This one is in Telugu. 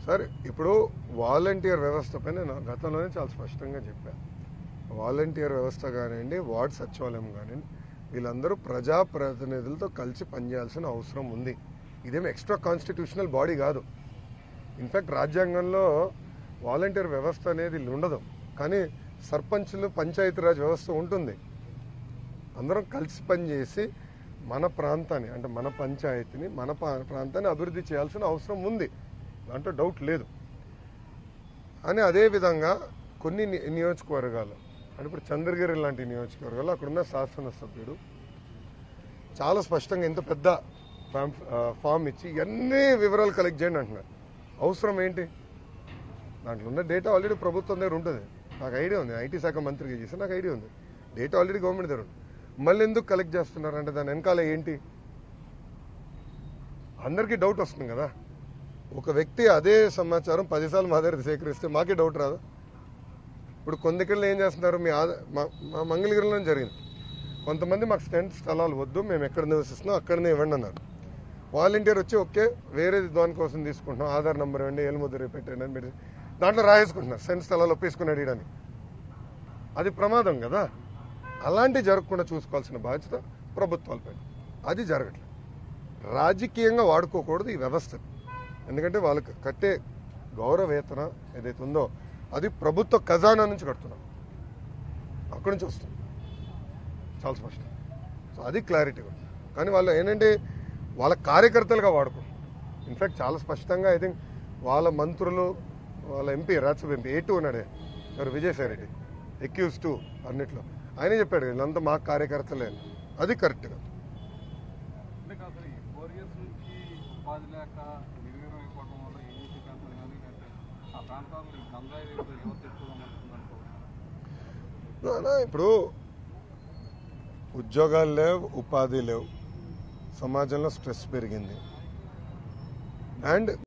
సార్ ఇప్పుడు వాలంటీర్ వ్యవస్థ పైన నేను గతంలోనే చాలా స్పష్టంగా చెప్పాను వాలంటీర్ వ్యవస్థ కానివ్వండి వార్డ్ సచివాలయం కానివ్వండి వీళ్ళందరూ ప్రజాప్రతినిధులతో కలిసి పనిచేయాల్సిన అవసరం ఉంది ఇదేం ఎక్స్ట్రా కాన్స్టిట్యూషనల్ బాడీ కాదు ఇన్ఫాక్ట్ రాజ్యాంగంలో వాలంటీర్ వ్యవస్థ అనేది ఉండదు కానీ సర్పంచ్లు పంచాయతీరాజ్ వ్యవస్థ ఉంటుంది అందరం కలిసి పనిచేసి మన ప్రాంతాన్ని అంటే మన పంచాయతీని మన పా- ప్రాంతాన్ని అభివృద్ధి చేయాల్సిన అవసరం ఉంది దాంట్లో డౌట్ లేదు అని అదే విధంగా కొన్ని ని- నియోజకవర్గాలు అంటే ఇప్పుడు చంద్రగిరి లాంటి నియోజకవర్గాలు అక్కడున్న శాసనసభ్యుడు చాలా స్పష్టంగా ఇంత పెద్ద ఫామ్ ఫామ్ ఇచ్చి ఎన్ని వివరాలు కలెక్ట్ చేయండి అంటున్నారు అవసరం ఏంటి దాంట్లో ఉన్న డేటా ఆల్రెడీ ప్రభుత్వం దగ్గర ఉంటుంది నాకు ఐడియా ఉంది ఐటీ శాఖ మంత్రికి చేసి నాకు ఐడియా ఉంది డేటా ఆల్రెడీ గవర్నమెంట్ దగ్గర ఉంది మళ్ళీ ఎందుకు కలెక్ట్ చేస్తున్నారు అంటే దాని వెనకాల ఏంటి అందరికీ డౌట్ వస్తుంది కదా ఒక వ్యక్తి అదే సమాచారం పదిసార్లు మా దగ్గర సేకరిస్తే మాకే డౌట్ రాదు ఇప్పుడు కొందకెళ్ళి ఏం చేస్తున్నారు మీ ఆద- మా- మా మంగళగిరిలో జరిగింది కొంతమంది మాకు స్టెంట్ స్థలాలు వద్దు మేము ఎక్కడ నివసిస్తున్నాం అక్కడనే ఇవ్వండి అన్నారు వాలంటీర్ వచ్చి ఓకే వేరే దానికోసం తీసుకుంటున్నాం ఆధార్ నెంబర్ ఇవ్వండి ఏలుముద్ర పెట్టండి అని పెట్టి దాంట్లో రాయేసుకుంటున్నారు సెంట్ స్థలాలు ఒప్పేసుకున్నాడు ఈడని అది ప్రమాదం కదా అలాంటివి జరగకుండా చూసుకోవాల్సిన బాధ్యత ప్రభుత్వాలపై అది జరగట్లేదు రాజకీయంగా వాడుకోకూడదు ఈ వ్యవస్థ ఎందుకంటే వాళ్ళకి కట్టే గౌరవ వేతన ఏదైతే ఉందో అది ప్రభుత్వ ఖజానా నుంచి కడుతున్నాం అక్కడి నుంచి వస్తుంది చాలా స్పష్టం సో అది క్లారిటీ ఉంది కానీ వాళ్ళు ఏంటంటే వాళ్ళ కార్యకర్తలుగా వాడుకుంటారు ఇన్ఫాక్ట్ చాలా స్పష్టంగా ఐ థింక్ వాళ్ళ మంత్రులు వాళ్ళ MP Rajya Sabha MP A two ఉన్నాడే ఎవరు విజయసాయి రెడ్డి ఎక్యూజ్ టూ అన్నిట్లో ఆయనే చెప్పాడు వీళ్ళంతా మా కార్యకర్తలే అని. అది కరెక్ట్గా అంటే కాదు సార్, ఈ ఫోర్ ఇయర్స్ నుంచి ఉపాధి లేక నిర్వీర్యం అయిపోవడం వల్ల ఏజెన్సీ ప్రాంతాలు కానీ లేకపోతే ఆ ప్రాంతాల్లో ఈ గంజాయి రేటు యువత ఎక్కువగా ఉంటుంది అనుకోవచ్చు నానా, ఇప్పుడు ఉద్యోగాలు లేవు ఉపాధి లేవు సమాజంలో స్ట్రెస్ పెరిగింది అండ్